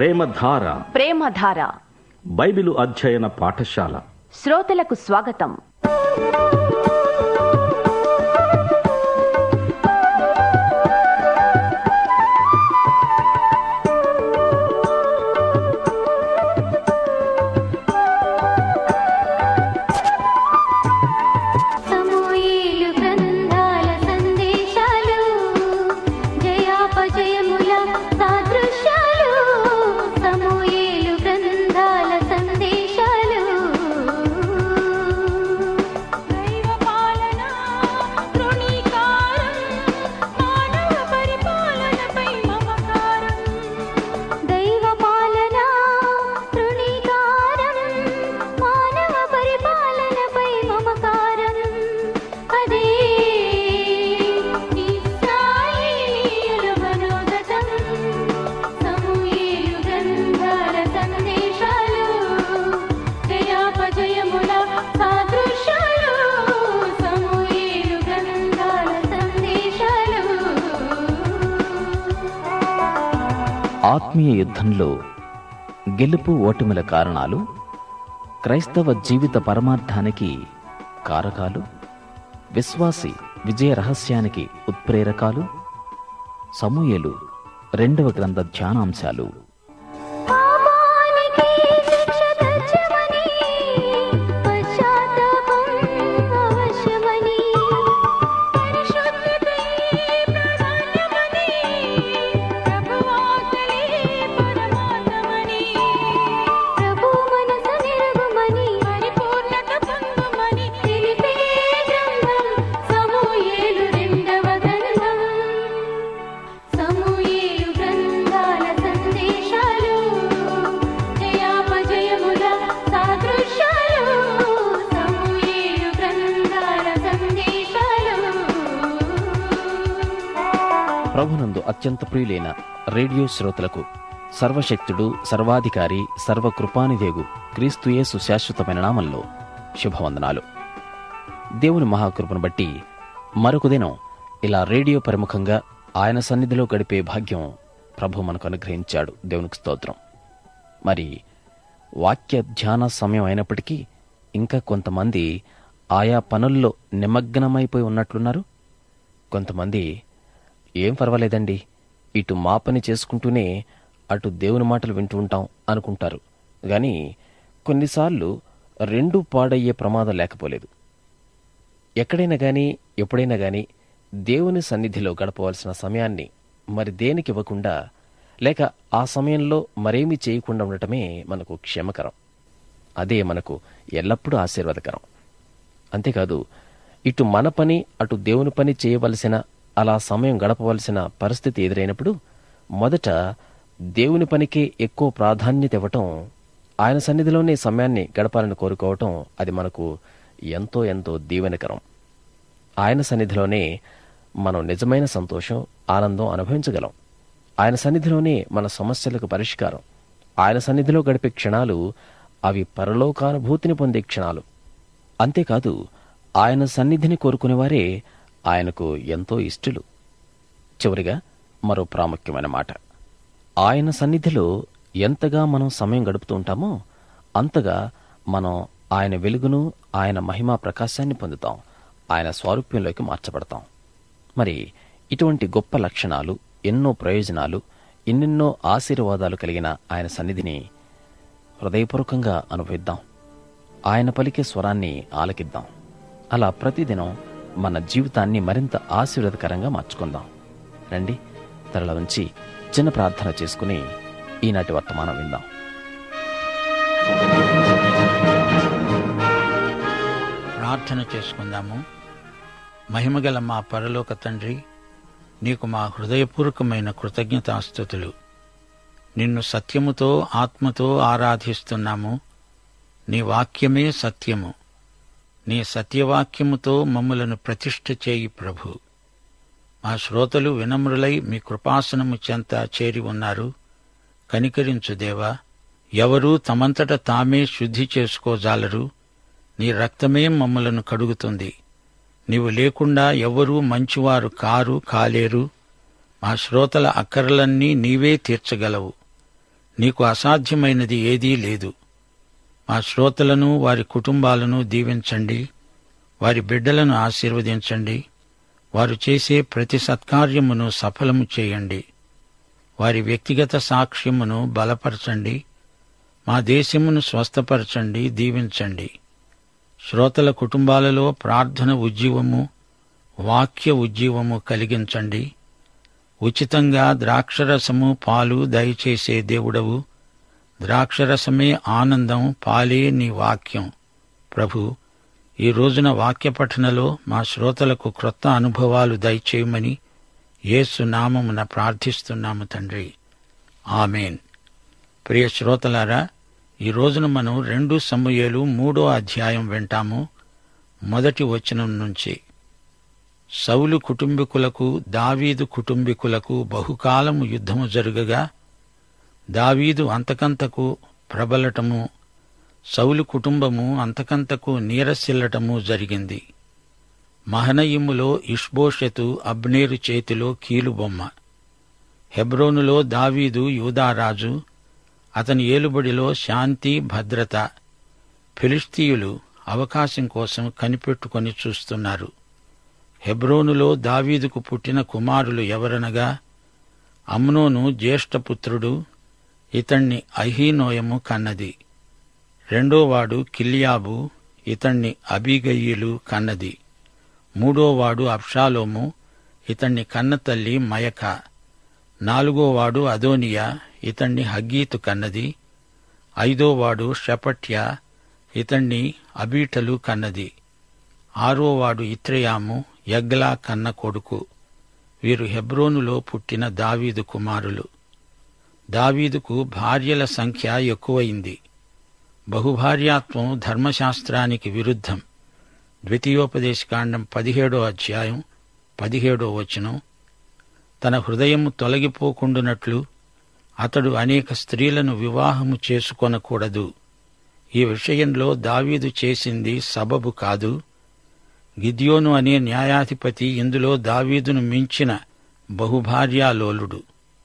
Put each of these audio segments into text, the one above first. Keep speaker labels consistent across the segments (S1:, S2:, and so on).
S1: ప్రేమధార
S2: ప్రేమధార
S1: Bible అధ్యయన పాఠశాల
S2: శ్రోతలకు స్వాగతం
S3: సమూయేలు గ్రంథాల సందేశాలు జయాపజయముల సాదృశ్యాలు సమూయేలు గ్రంథాల సందేశాలు దైవ పాలన తృణీకారం మానవ పరిపాలనపై మమకారం దైవ పాలన తృణీకారం మానవ పరిపాలనపై మమకారం అదే ఇస్రాయేలీయుల మనోగతం సమూయేలు గ్రంథాల సందేశాలు జయాపజయముల సాదృశ్యాలు సమూయేలు గ్రంథాల సందేశాలు
S4: ఆత్మీయ యుద్ధంలో గెలుపు ఓటమిల కారణాలు క్రైస్తవ జీవిత పరమార్థానికి కారకాలు విశ్వాసి విజయ రహస్యానికి ఉత్ప్రేరకాలు సమూయేలు రెండవ గ్రంథ ధ్యానాంశాలు
S3: పాపానికి శిక్ష తథ్యమని పశ్చాత్తాపం అవశ్యమని పరిశుద్ధతే ప్రాధాన్యమని ప్రభువాకలే పరమార్థమని ప్రభు మనస నిరగుమని పరిపూర్ణత పొందుమని తెలిపే గ్రంథం సమూయేలు రెండవ గ్రంథం సమూయేలు గ్రంథాల సందేశాలు జయాపజయముల సాదృశ్యాలు సమూయేలు గ్రంథాల సందేశాలు
S4: ప్రభునందు అత్యంత ప్రియులైన రేడియో శ్రోతలకు సర్వశక్తుడు సర్వాధికారి సర్వకృపానిదేగు క్రీస్తుయేసు శాశ్వతమైన నామంలో శుభవందనాలు దేవుని మహాకృపను బట్టి మరొక దినం ఇలా రేడియో ప్రముఖంగా ఆయన సన్నిధిలో గడిపే భాగ్యం ప్రభు మనకు అనుగ్రహించాడు దేవునికి స్తోత్రం మరి వాక్య ధ్యాన సమయం అయినప్పటికీ ఇంకా కొంతమంది ఆయా పనుల్లో నిమగ్నమైపోయి ఉన్నట్లున్నారు కొంతమంది ఏం పర్వాలేదండి ఇటు మా పని చేసుకుంటూనే అటు దేవుని మాటలు వింటూ ఉంటాం అనుకుంటారు గాని కొన్నిసార్లు రెండూ పాడయ్యే ప్రమాదం లేకపోలేదు ఎక్కడైనా గాని ఎప్పుడైనా గాని దేవుని సన్నిధిలో గడపవలసిన సమయాన్ని మరి దేనికి ఇవ్వకుండా లేక ఆ సమయంలో మరేమీ చేయకుండా ఉండటమే మనకు క్షేమకరం అదే మనకు ఎల్లప్పుడూ ఆశీర్వాదకరం అంతేకాదు ఇటు మన పని అటు దేవుని పని చేయవలసిన అలా సమయం గడపవలసిన పరిస్థితి ఎదురైనప్పుడు మొదట దేవుని పనికే ఎక్కువ ప్రాధాన్యత ఇవ్వటం ఆయన సన్నిధిలోనే సమయాన్ని గడపాలని కోరుకోవటం అది మనకు ఎంతో ఎంతో దీవెనకరం ఆయన సన్నిధిలోనే మనం నిజమైన సంతోషం ఆనందం అనుభవించగలం ఆయన సన్నిధిలోనే మన సమస్యలకు పరిష్కారం ఆయన సన్నిధిలో గడిపే క్షణాలు అవి పరలోకానుభూతిని పొందే క్షణాలు అంతేకాదు ఆయన సన్నిధిని కోరుకునేవారే ఆయనకు ఎంతో ఇష్టలు చివరిగా మరో ప్రాముఖ్యమైన మాట ఆయన సన్నిధిలో ఎంతగా మనం సమయం గడుపుతూ ఉంటామో అంతగా మనం ఆయన వెలుగును ఆయన మహిమా ప్రకాశాన్ని పొందుతాం ఆయన స్వారూప్యంలోకి మార్చబడతాం మరి ఇటువంటి గొప్ప లక్షణాలు ఎన్నో ప్రయోజనాలు ఎన్నెన్నో ఆశీర్వాదాలు కలిగిన ఆయన సన్నిధిని హృదయపూర్వకంగా అనుభవిద్దాం ఆయన పలికే స్వరాన్ని ఆలకిద్దాం అలా ప్రతిదినం మన జీవితాన్ని మరింత ఆశీర్వాదకరంగా మార్చుకుందాం రండి తరల ఉంచి చిన్న ప్రార్థన చేసుకుని ఈనాటి వర్తమానం విందాం
S5: ప్రార్థన చేసుకుందాము మహిమగల మా పరలోక తండ్రి నీకు మా హృదయపూర్వకమైన కృతజ్ఞతాస్థుతులు నిన్ను సత్యముతో ఆత్మతో ఆరాధిస్తున్నాము నీ వాక్యమే సత్యము నీ సత్యవాక్యముతో మమ్ములను ప్రతిష్ఠ చేయి ప్రభు మా శ్రోతలు వినమ్రులై మీ కృపాసనము చెంత చేరి ఉన్నారు కనికరించు దేవా ఎవరూ తమంతట తామే శుద్ధి చేసుకోజాలరు నీ రక్తమే మమ్మలను కడుగుతుంది నీవు లేకుండా ఎవ్వరూ మంచివారు కారు కాలేరు మా శ్రోతల అక్కరలన్నీ నీవే తీర్చగలవు నీకు అసాధ్యమైనది ఏదీ లేదు మా శ్రోతలను వారి కుటుంబాలను దీవించండి వారి బిడ్డలను ఆశీర్వదించండి వారు చేసే ప్రతి సత్కార్యమును సఫలము చేయండి వారి వ్యక్తిగత సాక్ష్యమును బలపరచండి మా దేశమును స్వస్థపరచండి దీవించండి శ్రోతల కుటుంబాలలో ప్రార్థన ఉజ్జీవము వాక్య ఉజ్జీవము కలిగించండి ఉచితంగా ద్రాక్షరసము పాలు దయచేసే దేవుడవు ద్రాక్షరసమే ఆనందం పాలే నీ వాక్యం ప్రభు ఈ రోజున వాక్య పఠనలో మా శ్రోతలకు క్రొత్త అనుభవాలు దయచేయమని యేసు నామమున ప్రార్థిస్తున్నాము తండ్రి ఆమెన్ ప్రియ శ్రోతలారా ఈ రోజున మనం రెండు సమూయేలు మూడో అధ్యాయం వింటాము మొదటి వచనం నుంచి సౌలు కుటుంబీకులకు దావీదు కుటుంబీకులకు బహుకాలము యుద్ధము జరుగగా దావీదు అంతకంతకు ప్రబలటము సౌలు కుటుంబము అంతకంతకు నీరసిల్లటము జరిగింది మహనయిములో ఇష్బోషెతు అబ్నేరు చేతిలో కీలుబొమ్మ హెబ్రోనులో దావీదు యూదారాజు అతని ఏలుబడిలో శాంతి భద్రత ఫిలిస్తీయులు అవకాశం కోసం కనిపెట్టుకొని చూస్తున్నారు హెబ్రోనులో దావీదుకు పుట్టిన కుమారులు ఎవరనగా అమ్నోను జ్యేష్ఠపుత్రుడు ఇతణ్ణి అహీనోయము కన్నది రెండోవాడు కిల్యాబు ఇతణ్ణి అబీగయ్యిలు కన్నది మూడోవాడు అబ్షాలోము ఇతణ్ణి కన్నతల్లి మయక నాలుగోవాడు అదోనియా ఇతణ్ణి హగ్గీతు కన్నది ఐదోవాడు షపట్య ఇతణ్ణి అబీటలు కన్నది ఆరోవాడు ఇత్రయాము యగ్లా కన్న కొడుకు వీరు హెబ్రోనులో పుట్టిన దావీదు కుమారులు దావీదుకు భార్యల సంఖ్య ఎక్కువయింది బహుభార్యాత్వం ధర్మశాస్త్రానికి విరుద్ధం ద్వితీయోపదేశకాండం పదిహేడో అధ్యాయం పదిహేడో వచనం తన హృదయము తొలగిపోకుండునట్లు అతడు అనేక స్త్రీలను వివాహము చేసుకొనకూడదు ఈ విషయంలో దావీదు చేసింది సబబు కాదు గిద్యోను అనే న్యాయాధిపతి ఇందులో దావీదును మించిన బహుభార్యాలోలుడు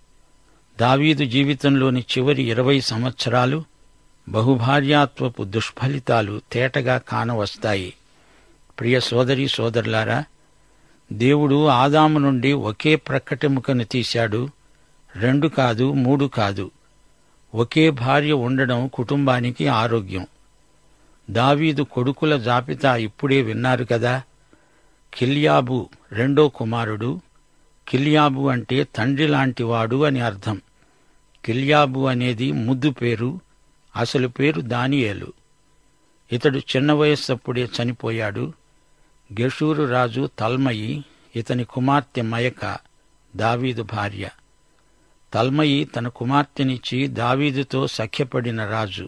S5: దావీదు జీవితంలోని చివరి ఇరవై సంవత్సరాలు బహుభార్యాత్వపు దుష్ఫలితాలు తేటగా కానవస్తాయి ప్రియ సోదరి సోదరులారా దేవుడు ఆదాము నుండి ఒకే ప్రక్కటెముకను తీశాడు రెండు కాదు మూడు కాదు ఒకే భార్య ఉండడం కుటుంబానికి ఆరోగ్యం దావీదు కొడుకుల జాబితా ఇప్పుడే విన్నారు కదా కిల్యాబు రెండో కుమారుడు కిల్యాబు అంటే తండ్రి లాంటివాడు అని అర్థం కిల్యాబు అనేది ముద్దు పేరు అసలు పేరు దానియేలు ఇతడు చిన్న వయస్సప్పుడే చనిపోయాడు గెషూరు రాజు తల్మయి ఇతని కుమార్తె మయక దావీదు భార్య తల్మయి తన కుమార్తెనిచ్చి దావీదుతో సఖ్యపడిన రాజు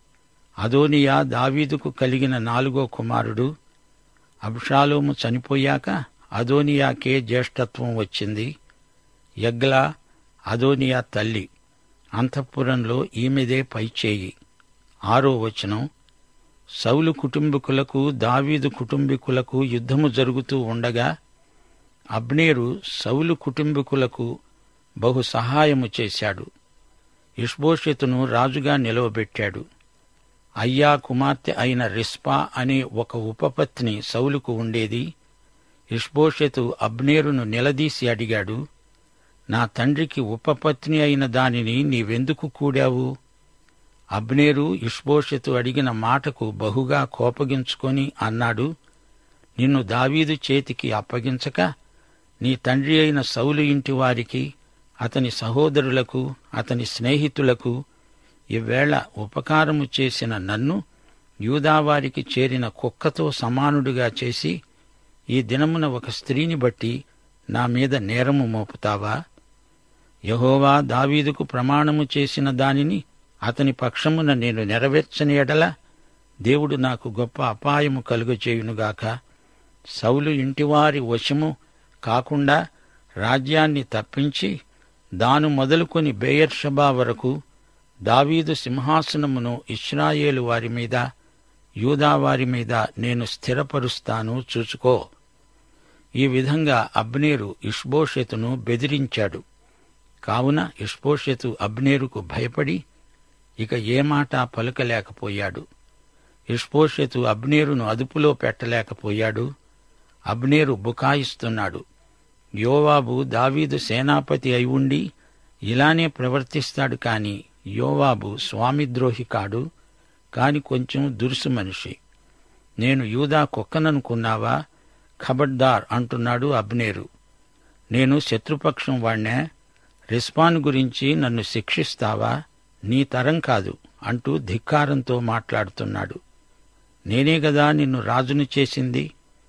S5: అదోనియా దావీదుకు కలిగిన నాలుగో కుమారుడు అబ్షాలోము చనిపోయాక అదోనియాకే జ్యేష్ఠత్వం వచ్చింది యగ్లా అదోనియా తల్లి అంతఃపురంలో ఈమెదే పైచేయి ఆరో వచనం సౌలు కుటుంబీకులకు దావీదు కుటుంబీకులకు యుద్ధము జరుగుతూ ఉండగా అబ్నేరు సౌలు కుటుంబీకులకు బహు సహాయము చేశాడు ఇష్బోషెతును రాజుగా నిలవబెట్టాడు అయ్యా కుమార్తె అయిన రిస్పా అనే ఒక ఉపపత్ని సౌలుకు ఉండేది ఇష్బోషెతు అబ్నేరును నిలదీసి అడిగాడు నా తండ్రికి ఉపపత్ని అయిన దానిని నీవెందుకు కూడావు అబ్నేరు ఇష్బోషెతు అడిగిన మాటకు బహుగా కోపగించుకొని అన్నాడు నిన్ను దావీదు చేతికి అప్పగించక నీ తండ్రి అయిన సౌలు ఇంటి వారికి అతని సహోదరులకు అతని స్నేహితులకు ఈవేళ ఉపకారము చేసిన నన్ను యూదావారికి చేరిన కుక్కతో సమానుడిగా చేసి ఈ దినమున ఒక స్త్రీని బట్టి నా మీద నేరము మోపుతావా యహోవా దావీదుకు ప్రమాణము చేసిన దానిని అతని పక్షమున నేను నెరవేర్చని ఎడల దేవుడు నాకు గొప్ప అపాయము కలుగచేయునుగాక సౌలు ఇంటివారి వశము కాకుండా రాజ్యాన్ని తప్పించి దాను మొదలుకొని బేయర్షబా వరకు దావీదు సింహాసనమును ఇస్రాయేలు వారి మీద యూదా వారి మీద నేను స్థిరపరుస్తాను చూచుకో ఈ విధంగా అబ్నేరు ఇష్బోషెతును బెదిరించాడు కావున ఇష్పోషెతు అబ్నేరుకు భయపడి ఇక ఏ మాట పలుకలేకపోయాడు ఇష్పోషెతు అబ్నేరును అదుపులో పెట్టలేకపోయాడు అబ్నేరు బుకాయిస్తున్నాడు యోవాబు దావీదు సేనాపతి అయి ఉండి ఇలానే ప్రవర్తిస్తాడు కాని యోవాబు స్వామిద్రోహి కాడు కాని కొంచెం దురుసు మనిషి నేను యూదా కుక్కననుకున్నావా ఖబర్దార్ అంటున్నాడు అబ్నేరు నేను శత్రుపక్షం వాణ్ణే రిస్పాన్ గురించి నన్ను శిక్షిస్తావా నీ తరం కాదు అంటూ ధిక్కారంతో మాట్లాడుతున్నాడు నేనే గదా నిన్ను రాజును చేసింది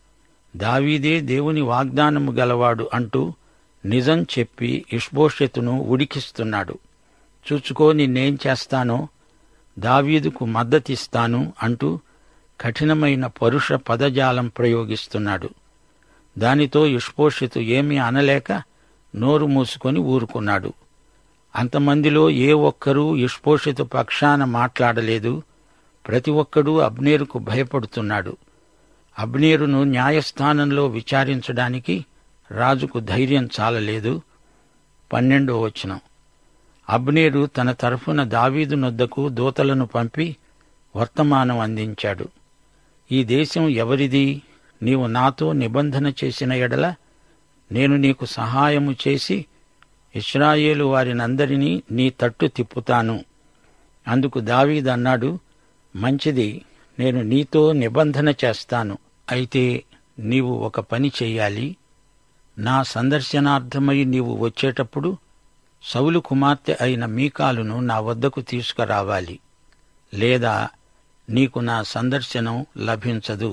S5: దావీదే దేవుని వాగ్దానము గలవాడు అంటూ నిజం చెప్పి ఇష్బోషెతును ఉడికిస్తున్నాడు చూచుకో నిన్నేం చేస్తానో దావీదుకు మద్దతిస్తాను అంటూ కఠినమైన పరుష పదజాలం ప్రయోగిస్తున్నాడు దానితో ఇష్పోషితు ఏమీ అనలేక నోరు మూసుకొని ఊరుకున్నాడు అంతమందిలో ఏ ఒక్కరూ ఇష్పోషితు పక్షాన మాట్లాడలేదు ప్రతి ఒక్కడూ అబ్నేరుకు భయపడుతున్నాడు అబ్నేరును న్యాయస్థానంలో విచారించడానికి రాజుకు ధైర్యం చాలలేదు పన్నెండో వచనం అబ్నేరు తన తరఫున దావీదు నొద్దకు దూతలను పంపి వర్తమానం అందించాడు ఈ దేశం ఎవరిది నీవు నాతో నిబంధన చేసిన ఎడల నేను నీకు సహాయము చేసి ఇస్రాయేలు వారినందరినీ నీ తట్టు తిప్పుతాను అందుకు దావీదన్నాడు మంచిది నేను నీతో నిబంధన చేస్తాను అయితే నీవు ఒక పని చెయ్యాలి నా సందర్శనార్థమై నీవు వచ్చేటప్పుడు సౌలు కుమార్తె అయిన మీకాలును నా వద్దకు తీసుకురావాలి లేదా నీకు నా సందర్శనం లభించదు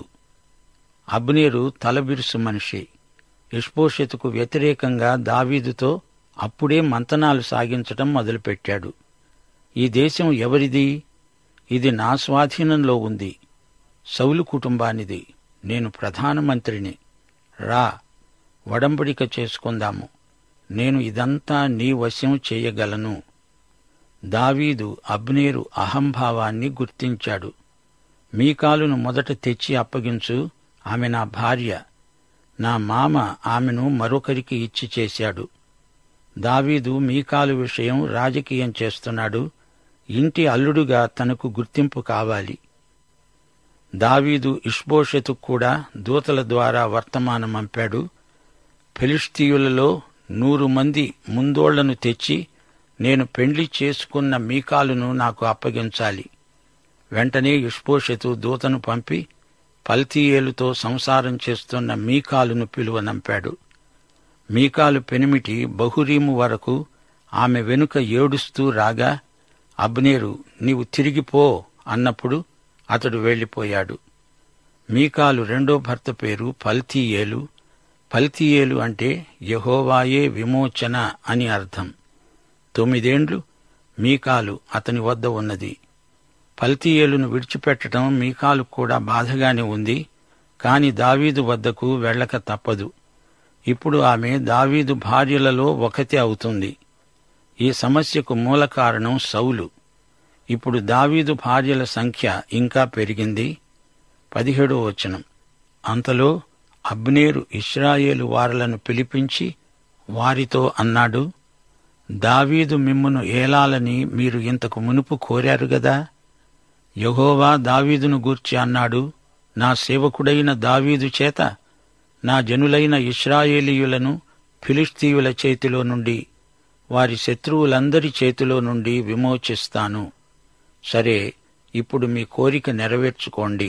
S5: అబ్నేరు తలబిరుసు మనిషి ఇష్పోషెతుకు వ్యతిరేకంగా దావీదుతో అప్పుడే మంతనాలు సాగించటం మొదలుపెట్టాడు ఈ దేశం ఎవరిది ఇది నా స్వాధీనంలో ఉంది సౌలు కుటుంబానిది నేను ప్రధానమంత్రిని రా వడంబడిక చేసుకుందాము నేను ఇదంతా నీ వశం చేయగలను దావీదు అబ్నేరు అహంభావాన్ని గుర్తించాడు మీకాలును మొదట తెచ్చి అప్పగించు ఆమె నా భార్య నా మామ ఆమెను మరొకరికి ఇచ్చి చేశాడు దావీదు మీకాలు విషయం రాజకీయం చేస్తున్నాడు ఇంటి అల్లుడుగా తనకు గుర్తింపు కావాలి దావీదు ఇష్బోషెతుకు కూడా దూతల ద్వారా వర్తమానం పంపాడు ఫిలిస్తీయులలో నూరు మంది ముందోళ్లను తెచ్చి నేను పెండ్లి చేసుకున్న మీకాలును నాకు అప్పగించాలి వెంటనే ఇష్పోషెతు దూతను పంపి పల్తీయేలుతో సంసారం చేస్తున్న మీకాలును పిలువనంపాడు మీకాలు పెనిమిటి బహురీము వరకు ఆమె వెనుక ఏడుస్తూ రాగా అబ్నేరు నీవు తిరిగిపో అన్నప్పుడు అతడు వెళ్ళిపోయాడు మీకాలు రెండో భర్త పేరు పల్తీయేలు పల్తీయేలు అంటే యహోవాయే విమోచన అని అర్థం తొమ్మిదేండ్లు మీకాలు అతని వద్ద ఉన్నది పల్తీయేలును విడిచిపెట్టడం మీకాలు కూడా బాధగానే ఉంది కాని దావీదు వద్దకు వెళ్ళక తప్పదు ఇప్పుడు ఆమె దావీదు భార్యలలో ఒకతే అవుతుంది ఈ సమస్యకు మూల కారణం సౌలు ఇప్పుడు దావీదు భార్యల సంఖ్య ఇంకా పెరిగింది పదిహేడో వచనం అంతలో అబ్నేరు ఇస్రాయేలు వారలను పిలిపించి వారితో అన్నాడు దావీదు మిమ్మును ఏలాలని మీరు ఇంతకు మునుపు కోరారు గదా యహోవా దావీదును గూర్చి అన్నాడు నా సేవకుడైన దావీదు చేత నా జనులైన ఇస్రాయేలీయులను ఫిలిస్తీయుల చేతిలో నుండి వారి శత్రువులందరి చేతిలో నుండి విమోచిస్తాను సరే ఇప్పుడు మీ కోరిక నెరవేర్చుకోండి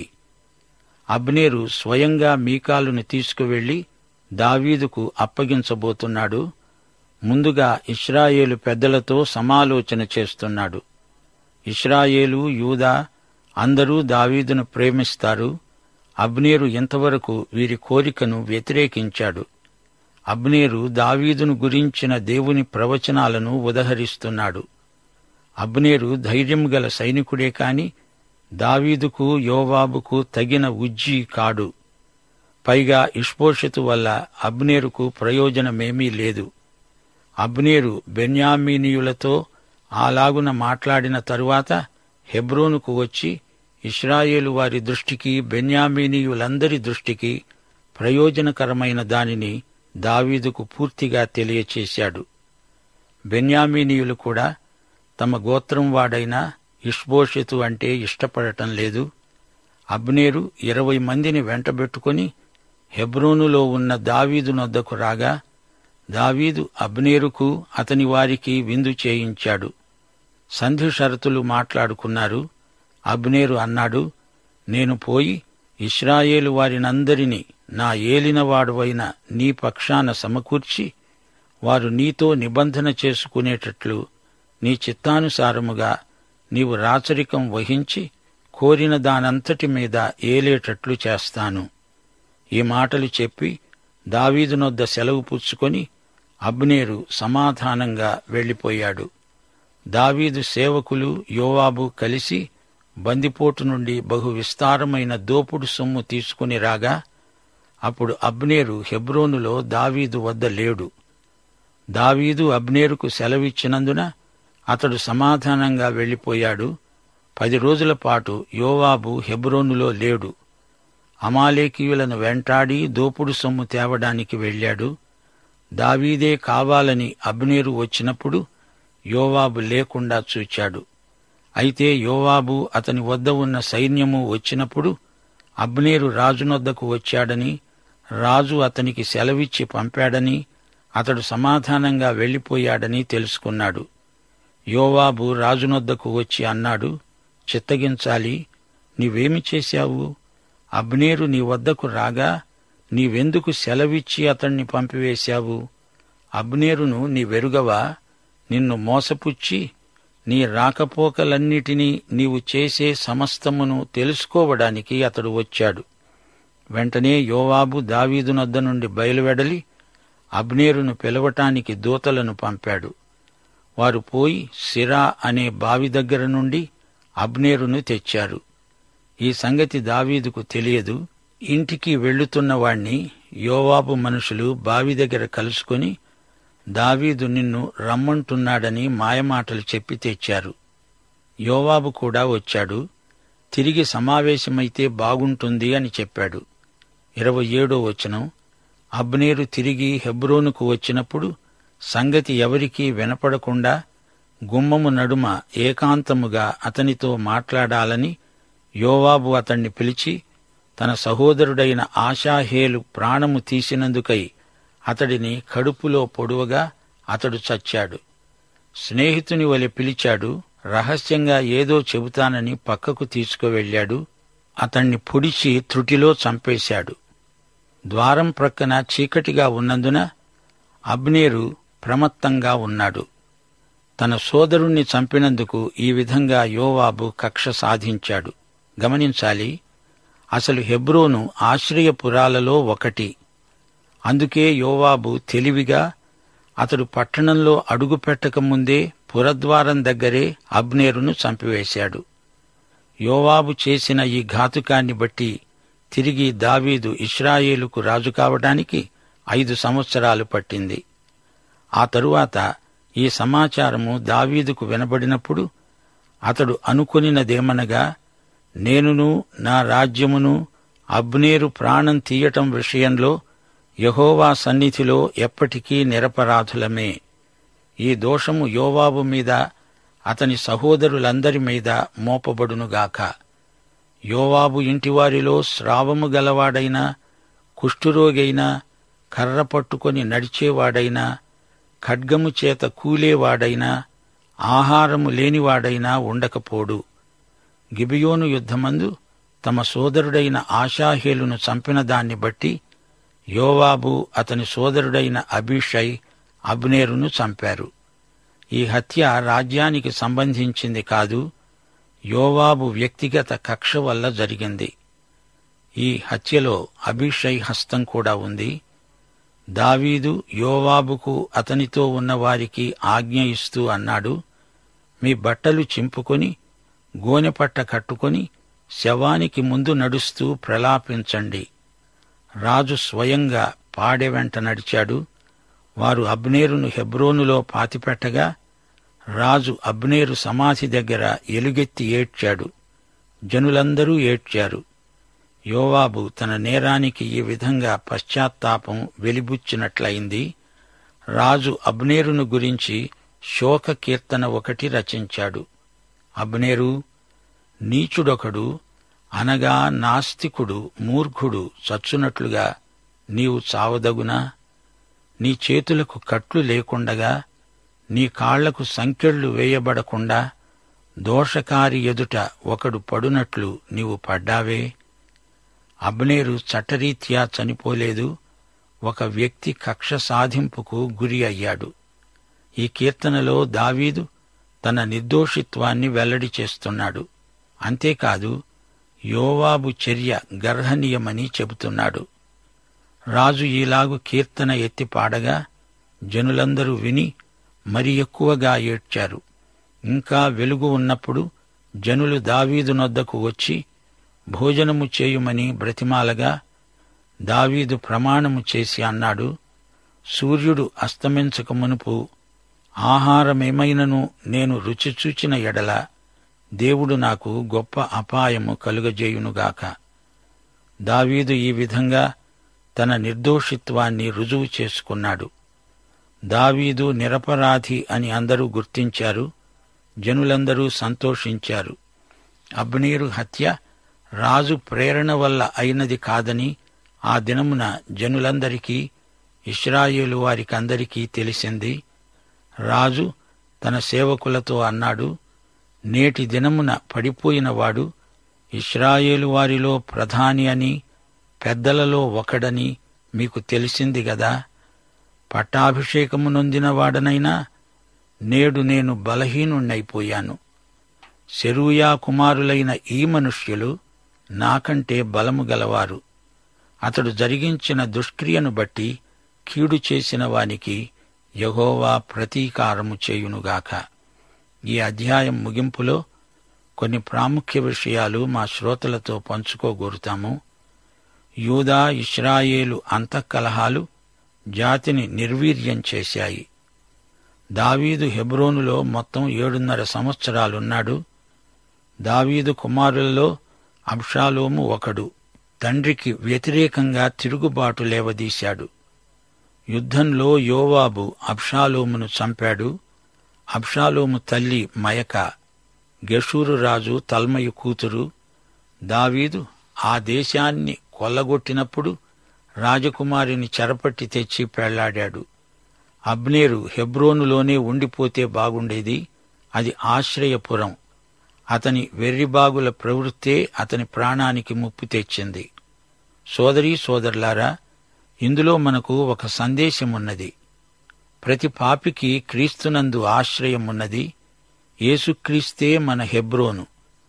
S5: అబ్నేరు స్వయంగా మీకాలును తీసుకువెళ్లి దావీదుకు అప్పగించబోతున్నాడు ముందుగా ఇస్రాయేలు పెద్దలతో సమాలోచన చేస్తున్నాడు ఇస్రాయేలు యూదా అందరూ దావీదును ప్రేమిస్తారు అబ్నేరు ఇంతవరకు వీరి కోరికను వ్యతిరేకించాడు అబ్నేరు దావీదును గురించిన దేవుని ప్రవచనాలను ఉదహరిస్తున్నాడు అబ్నేరు ధైర్యం గల సైనికుడే కాని దావీదుకు యోవాబుకు తగిన ఉజ్జీ కాడు పైగా ఇష్పోషితు వల్ల అబ్నేరుకు ప్రయోజనమేమీ లేదు అబ్నేరు బెన్యామీనీయులతో అలాగున మాట్లాడిన తరువాత హెబ్రోనుకు వచ్చి ఇస్రాయేలు వారి దృష్టికి బెన్యామీనీయులందరి దృష్టికి ప్రయోజనకరమైన దానిని దావీదుకు పూర్తిగా తెలియచేశాడు బెన్యామీనీయులు కూడా తమ గోత్రం వాడైన ఇష్బోషెతు అంటే ఇష్టపడటం లేదు అబ్నేరు ఇరవై మందిని వెంటబెట్టుకుని హెబ్రోనులో ఉన్న దావీదు నొద్దకు రాగా దావీదు అబ్నేరుకు అతని వారికి విందు చేయించాడు సంధి షరతులు మాట్లాడుకున్నారు అబ్నేరు అన్నాడు నేను పోయి ఇస్రాయేలు వారినందరినీ నా ఏలినవాడువైన నీ పక్షాన సమకూర్చి వారు నీతో నిబంధన చేసుకునేటట్లు నీ చిత్తానుసారముగా నీవు రాచరికం వహించి కోరిన దానంతటి మీద ఏలేటట్లు చేస్తాను ఈ మాటలు చెప్పి దావీదునొద్ద సెలవు పుచ్చుకొని అబ్నేరు సమాధానంగా వెళ్ళిపోయాడు దావీదు సేవకులు యోవాబు కలిసి బందిపోటు నుండి బహు విస్తారమైన దోపుడు సొమ్ము తీసుకుని రాగా అప్పుడు అబ్నేరు హెబ్రోనులో దావీదు వద్ద లేడు దావీదు అబ్నేరుకు సెలవిచ్చినందున అతడు సమాధానంగా వెళ్ళిపోయాడు పది రోజుల పాటు యోవాబు హెబ్రోనులో లేడు అమాలేకీయులను వెంటాడి దోపుడు సొమ్ము తేవడానికి వెళ్ళాడు దావీదే కావాలని అబ్నేరు వచ్చినప్పుడు యోవాబు లేకుండా చూచాడు అయితే యోవాబు అతని వద్ద ఉన్న సైన్యము వచ్చినప్పుడు అబ్నేరు రాజునొద్దకు వచ్చాడని రాజు అతనికి సెలవిచ్చి పంపాడని అతడు సమాధానంగా వెళ్ళిపోయాడని తెలుసుకున్నాడు యోవాబు రాజునొద్దకు వచ్చి అన్నాడు చిత్తగించాలి నీవేమి చేశావు అబ్నేరు నీ వద్దకు రాగా నీవెందుకు సెలవిచ్చి అతణ్ణి పంపివేశావు అబ్నేరును నీ వెరుగవా నిన్ను మోసపుచ్చి నీ రాకపోకలన్నిటినీ నీవు చేసే సమస్తమును తెలుసుకోవడానికి అతడు వచ్చాడు వెంటనే యోవాబు దావీదునొద్ద నుండి బయలువెడలి అబ్నేరును పిలవటానికి దూతలను పంపాడు వారు పోయి సిరా అనే బావి దగ్గర నుండి అబ్నేరును తెచ్చారు ఈ సంగతి దావీదుకు తెలియదు ఇంటికి వెళ్లుతున్న వాణ్ణి యోవాబు మనుషులు బావి దగ్గర కలుసుకొని దావీదు నిన్ను రమ్మంటున్నాడని మాయమాటలు చెప్పి తెచ్చారు యోవాబు కూడా వచ్చాడు తిరిగి సమావేశమైతే బాగుంటుంది అని చెప్పాడు ఇరవై ఏడో వచనం అబ్నేరు తిరిగి హెబ్రోనుకు వచ్చినప్పుడు సంగతి ఎవరికీ వినపడకుండా గుమ్మము నడుమ ఏకాంతముగా అతనితో మాట్లాడాలని యోవాబు అతణ్ణి పిలిచి తన సహోదరుడైన ఆశాహేలు ప్రాణము తీసినందుకై అతడిని కడుపులో పొడువగా అతడు చచ్చాడు స్నేహితుని వలె పిలిచాడు రహస్యంగా ఏదో చెబుతానని పక్కకు తీసుకువెళ్ళాడు అతణ్ణి పొడిచి త్రుటిలో చంపేశాడు ద్వారం ప్రక్కన చీకటిగా ఉన్నందున అబ్నేరు ప్రమత్తంగా ఉన్నాడు తన సోదరుణ్ణి చంపినందుకు ఈ విధంగా యోవాబు కక్ష సాధించాడు గమనించాలి అసలు హెబ్రోను ఆశ్రయపురాలలో ఒకటి అందుకే యోవాబు తెలివిగా అతడు పట్టణంలో అడుగు పెట్టకముందే పురద్వారం దగ్గరే అబ్నేరును చంపివేశాడు యోవాబు చేసిన ఈ ఘాతుకాన్ని బట్టి తిరిగి దావీదు ఇస్రాయేలుకు రాజు కావడానికి ఐదు సంవత్సరాలు పట్టింది ఆ తరువాత ఈ సమాచారము దావీదుకు వినబడినప్పుడు అతడు అనుకొనినదేమనగా నేనును నా రాజ్యమును అబ్నేరు ప్రాణం తీయటం విషయంలో యహోవా సన్నిధిలో ఎప్పటికీ నిరపరాధులమే ఈ దోషము యోవాబు మీద అతని సహోదరులందరి మీద మోపబడునుగాక యోవాబు ఇంటివారిలో స్రావము గలవాడైనా కుష్ఠురోగైనా కర్ర పట్టుకొని నడిచేవాడైనా ఖడ్గము చేత కూలేవాడైనా ఆహారము లేనివాడైనా ఉండకపోడు గిబియోను యుద్ధమందు తమ సోదరుడైన ఆశాహేలును చంపిన దాన్ని బట్టి యోవాబు అతని సోదరుడైన అభిషై అబ్నేరును చంపారు ఈ హత్య రాజ్యానికి సంబంధించింది కాదు యోవాబు వ్యక్తిగత కక్ష వల్ల జరిగింది ఈ హత్యలో అభిషై హస్తం కూడా ఉంది దావీదు యోవాబుకు అతనితో ఉన్న వారికి ఆజ్ఞ ఇస్తూ అన్నాడు మీ బట్టలు చింపుకొని గోనెపట్ట కట్టుకొని శవానికి ముందు నడుస్తూ ప్రలాపించండి రాజు స్వయంగా పాడె వెంట నడిచాడు వారు అబ్నేరును హెబ్రోనులో పాతిపెట్టగా రాజు అబ్నేరు సమాధి దగ్గర ఎలుగెత్తి ఏడ్చాడు జనులందరూ ఏడ్చారు యోవాబు తన నేరానికి ఈ విధంగా పశ్చాత్తాపం వెలిబుచ్చినట్లయింది రాజు అబ్నేరును గురించి శోక కీర్తన ఒకటి రచించాడు అబ్నేరు నీచుడొకడు అనగా నాస్తికుడు మూర్ఖుడు చచ్చునట్లుగా నీవు చావదగునా నీ చేతులకు కట్లు లేకుండగా నీ కాళ్లకు సంకెళ్ళు వేయబడకుండా దోషకారి ఎదుట ఒకడు పడునట్లు నీవు పడ్డావే అబ్నేరు చట్టరీత్యా చనిపోలేదు ఒక వ్యక్తి కక్ష సాధింపుకు గురి అయ్యాడు ఈ కీర్తనలో దావీదు తన నిర్దోషిత్వాన్ని వెల్లడి చేస్తున్నాడు అంతేకాదు యోవాబు చర్య గర్హనీయమని చెబుతున్నాడు రాజు ఈలాగు కీర్తన ఎత్తి పాడగా జనులందరూ విని మరి ఎక్కువగా ఏడ్చారు ఇంకా వెలుగు ఉన్నప్పుడు జనులు దావీదు నొద్దకు వచ్చి భోజనము చేయుమని బ్రతిమాలగా దావీదు ప్రమాణము చేసి అన్నాడు సూర్యుడు అస్తమించక మునుపు ఆహారమేమైనను నేను రుచి చూచిన ఎడల దేవుడు నాకు గొప్ప అపాయము కలుగజేయునుగాక దావీదు ఈ విధంగా తన నిర్దోషిత్వాన్ని రుజువు చేసుకున్నాడు దావీదు నిరపరాధి అని అందరూ గుర్తించారు జనులందరూ సంతోషించారు అబ్నీరు హత్య రాజు ప్రేరణ వల్ల అయినది కాదని ఆ దినమున జనులందరికీ ఇస్రాయేలు వారికందరికీ తెలిసింది రాజు తన సేవకులతో అన్నాడు నేటి దినమున పడిపోయినవాడు ఇస్రాయేలు వారిలో ప్రధాని అని పెద్దలలో ఒకడని మీకు తెలిసింది గదా పట్టాభిషేకము నొందిన వాడనైనా నేడు నేను బలహీనుణ్ణైపోయాను సెరూయా కుమారులైన ఈ మనుష్యులు నాకంటే బలము గలవారు అతడు జరిగించిన దుష్క్రియను బట్టి కీడు చేసిన వానికి యహోవా ప్రతీకారము చేయునుగాక ఈ అధ్యాయం ముగింపులో కొన్ని ప్రాముఖ్య విషయాలు మా శ్రోతలతో పంచుకోగోరుతాము యూదా ఇస్రాయేలు అంతఃకలహాలు జాతిని నిర్వీర్యం చేశాయి దావీదు హెబ్రోనులో మొత్తం ఏడున్నర సంవత్సరాలున్నాడు దావీదు కుమారులలో అబ్షాలోము ఒకడు తండ్రికి వ్యతిరేకంగా తిరుగుబాటు లేవదీశాడు యుద్ధంలో యోవాబు అబ్షాలోమును చంపాడు అబ్షాలోము తల్లి మయక గెషూరు రాజు తల్మయు కూతురు దావీదు ఆ దేశాన్ని కొల్లగొట్టినప్పుడు రాజకుమారిని చెరపట్టి తెచ్చి పెళ్లాడాడు అబ్నేరు హెబ్రోనులోనే ఉండిపోతే బాగుండేది అది ఆశ్రయపురం అతని వెర్రిబాగుల ప్రవృత్తే అతని ప్రాణానికి ముప్పు తెచ్చింది సోదరీ సోదరులారా ఇందులో మనకు ఒక సందేశమున్నది ప్రతి పాపికి క్రీస్తునందు ఆశ్రయమున్నది యేసుక్రీస్తే మన హెబ్రోను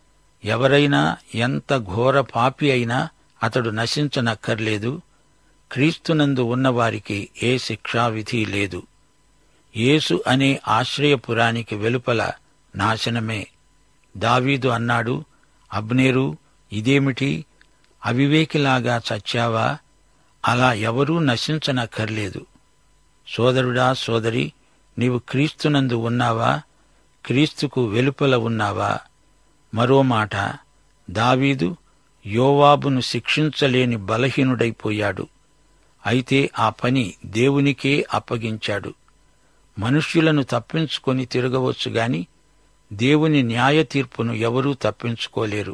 S5: ఎవరైనా ఎంత ఘోర పాపి అయినా అతడు నశించనక్కర్లేదు క్రీస్తునందు ఉన్నవారికి ఏ శిక్షావిధి లేదు యేసు అనే ఆశ్రయపురానికి వెలుపల నాశనమే దావీదు అన్నాడు అబ్నేరు ఇదేమిటి అవివేకిలాగా చచ్చావా అలా ఎవరూ నశించనక్కర్లేదు సోదరుడా సోదరి నీవు క్రీస్తునందు ఉన్నావా క్రీస్తుకు వెలుపల ఉన్నావా మరో మాట దావీదు యోవాబును శిక్షించలేని బలహీనుడైపోయాడు అయితే ఆ పని దేవునికే అప్పగించాడు మనుష్యులను తప్పించుకొని తిరగవచ్చు గాని దేవుని న్యాయ తీర్పును ఎవరూ తప్పించుకోలేరు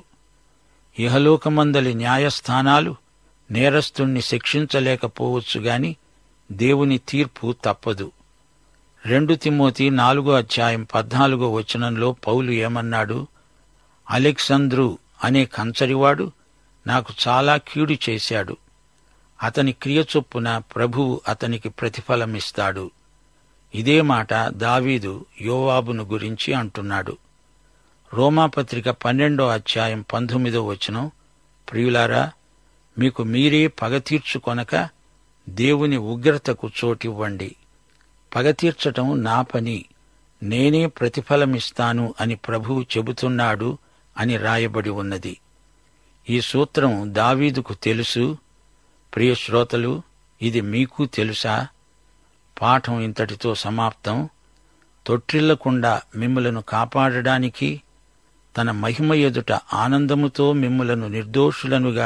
S5: ఇహలోకమందలి న్యాయస్థానాలు నేరస్తుణ్ణి శిక్షించలేకపోవచ్చు గాని దేవుని తీర్పు తప్పదు రెండు తిమోతి నాలుగో అధ్యాయం పద్నాలుగో వచనంలో పౌలు ఏమన్నాడు అలెక్సంద్రు అనే కంచరివాడు నాకు చాలా కీడు చేశాడు అతని క్రియ చొప్పున ప్రభువు అతనికి ప్రతిఫలమిస్తాడు ఇదే మాట దావీదు యోవాబును గురించి అంటున్నాడు రోమాపత్రిక పన్నెండో అధ్యాయం పంతొమ్మిదో వచనం ప్రియులారా మీకు మీరే పగ తీర్చుకొనక దేవుని ఉగ్రతకు చోటివ్వండి పగ తీర్చటం నా పని నేనే ప్రతిఫలమిస్తాను అని ప్రభువు చెబుతున్నాడు అని రాయబడి ఉన్నది ఈ సూత్రం దావీదుకు తెలుసు ప్రియ శ్రోతలు ఇది మీకు తెలుసా పాఠం ఇంతటితో సమాప్తం తొట్టిల్లకుండా మిమ్ములను కాపాడడానికి తన మహిమ ఎదుట ఆనందముతో మిమ్ములను నిర్దోషులనుగా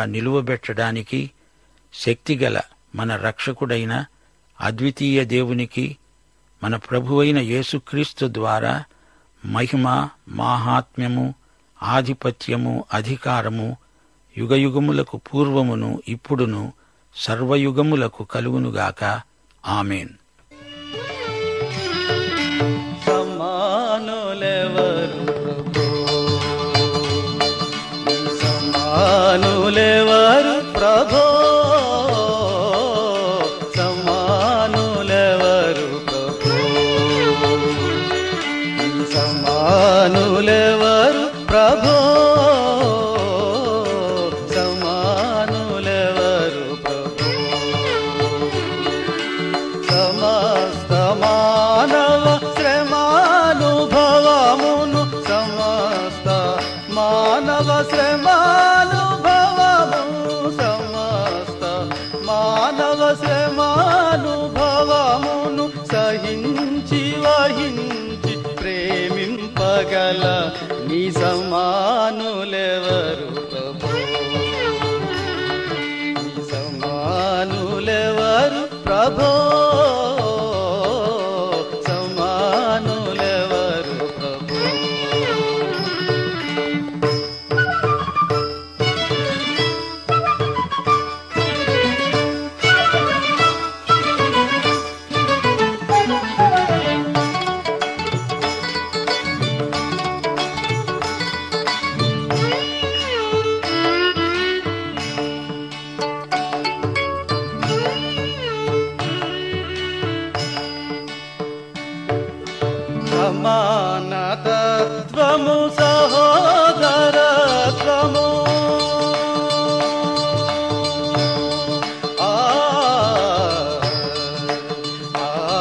S5: నిలువబెట్టడానికి శక్తిగల మన రక్షకుడైన అద్వితీయ దేవునికి మన ప్రభువైన యేసుక్రీస్తు ద్వారా మహిమ మాహాత్మ్యము ఆధిపత్యము అధికారము యుగయుగములకు పూర్వమును ఇప్పుడును సర్వయుగములకు కలుగునుగాక ఆమెన్
S6: సమానులెవరు సమానులెవరు ప్రభో సమానులెవరు ప్రభో సమానులెవరు ప్రభో సమానులెవరు ప్రభో సమస్త మానవ శ్రమానుభవమును సమస్త మానవ శ్రమానుభవము సమస్త మానవ శ్రమానుభవమును సహించి వహించి ప్రేమింపగల నీ సమానులెవరు ప్రభు నీ సమానులెవరు ప్రభో సమానులెవరు ప్రభో సమానతత్వము సహోదరత్వము ఆ, ఆ,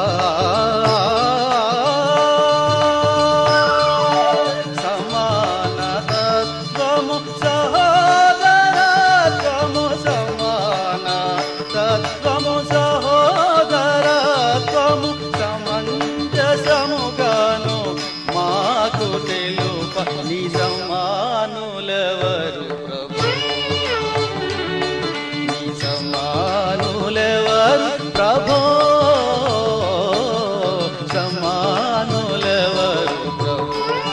S6: సమానతత్వము సహోదరత్వము సమాన తత్వము సహోదరత్వము సమంజసముగాను మాకు తెలుప నీ సమానులెవరు ప్రభు నీ సమానులెవరు ప్రభో సమానులెవరు ప్రభు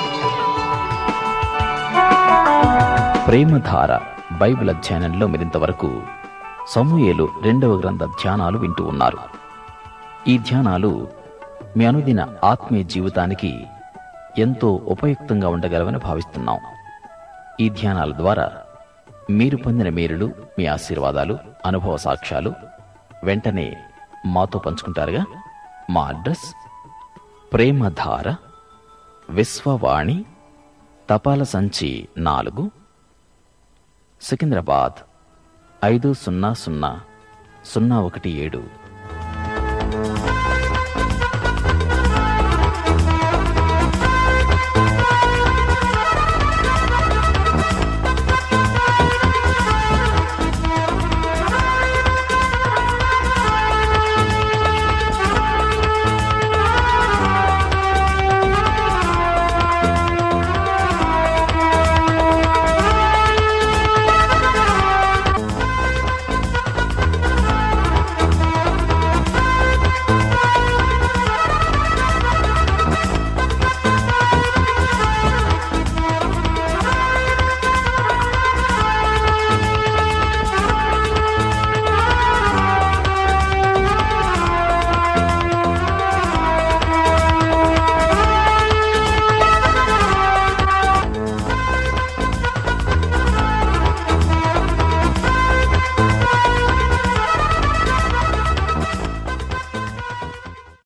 S4: ప్రేమధార బైబిల్ అధ్యయనంలో మరింతవరకు సమూయేలు రెండవ గ్రంథ ధ్యానాలు వింటూ ఉన్నారు ఈ ధ్యానాలు మీ అనుదిన ఆత్మీయ జీవితానికి ఎంతో ఉపయుక్తంగా ఉండగలవని భావిస్తున్నాం ఈ ధ్యానాల ద్వారా మీరు పొందిన మేలులు మీ ఆశీర్వాదాలు అనుభవ సాక్ష్యాలు వెంటనే మాతో పంచుకుంటారుగా మా అడ్రస్ ప్రేమధార విశ్వవాణి తపాల సంచి నాలుగు సికింద్రాబాద్ ఐదు సున్నా సున్నా సున్నా ఒకటి ఏడు